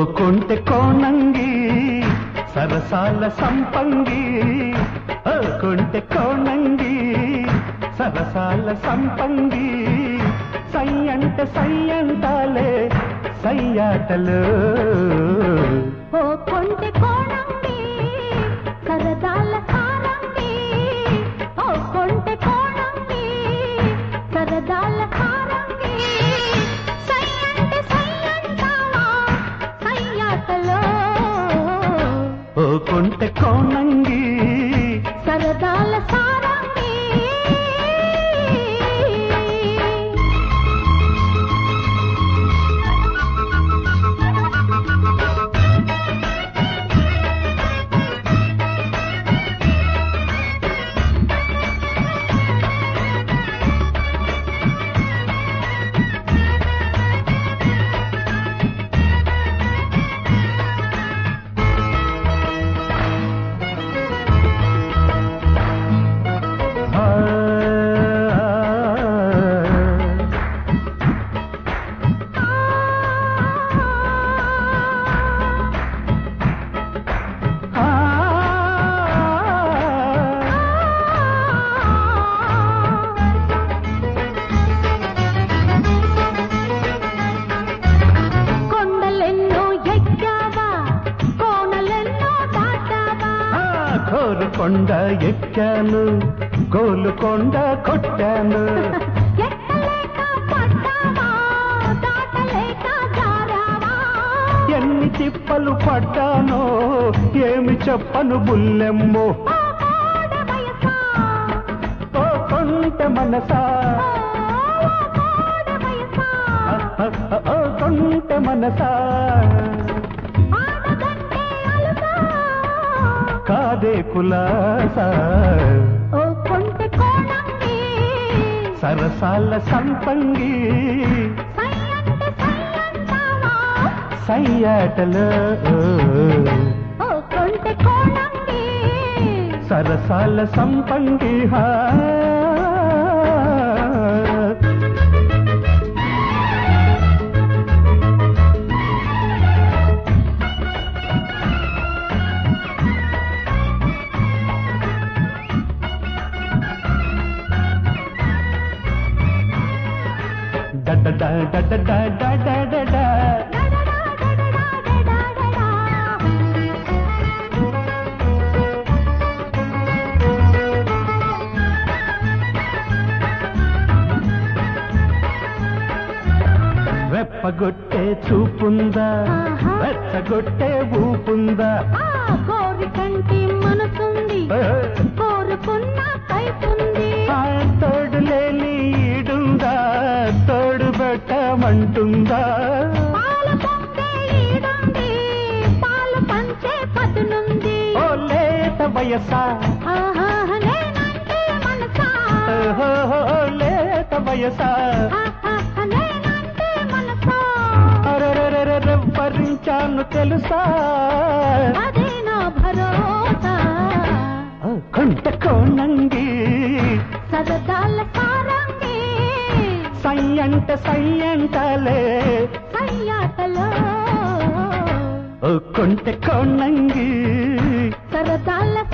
కొంటె కోణంగి సరసాల సంపంగి ఓ కొంటె కోణంగి సరసాల సంపంగి సై అంటే సై అంటాలే సయ్యాటలు ఓ కొంటె కోణంగి సరదాల సారంగి ఓ కొంటె కోణంగి సరదాల సారంగి సై అంటే సై అంటావా సయ్యాటలో ఓ కొంటె కోణంగి సరదాల సారంగి ఆ, ఆ, కొండలెన్నో ఎక్కావా కోనలెన్నో దాటావా ఆ, కోరుకొండ ఎక్కాను గోలుకొండ కొట్టాను ఎక్కలేక పడ్డావా దాటలేక జారావా ఎన్ని తిప్పలు పడ్డానో ఏమి చెప్పను బుల్లెమ్మో ఓ కోడ వయసా ఓ కొంట మనసా ఓ కోడ వయసా ఓ కొంట మనసా ఆడదంటే అలుసా కాదే కులాసా ఓ కొంటె కోణంగి సరసాల సంపంగి సై అంటే సై అంటావా సయ్యాటలు ఓ కొంటె కోణంగి సరసాల సంపంగి హా డడ డడ డడ డడ డడ రెప్పగొట్టే చూపుందా ఆహా. రెచ్చగొట్టే ఊపుందా ఆ కోరికంటి మనసుంది కోరుకున్న కైపుంది ఆ తోడు లేని ఈడుందా తోడు పెట్టమంటుందా పాలు పొంగే ఈడుంది పాలు పంచే పదునుంది ఓ లేత వయసా ఆహా నేనంటే మనసా ఓహో లేత వయసా ఆహా నేనంటే మనసా అరెరెరెరె భరించాను తెలుసా అదే నా భరోసా కొంట కోణంగి సరదాల సారంగి సై అంటే సై అంటలే సయ్యాటలో ఓ కొంట కోణంగి సరదాల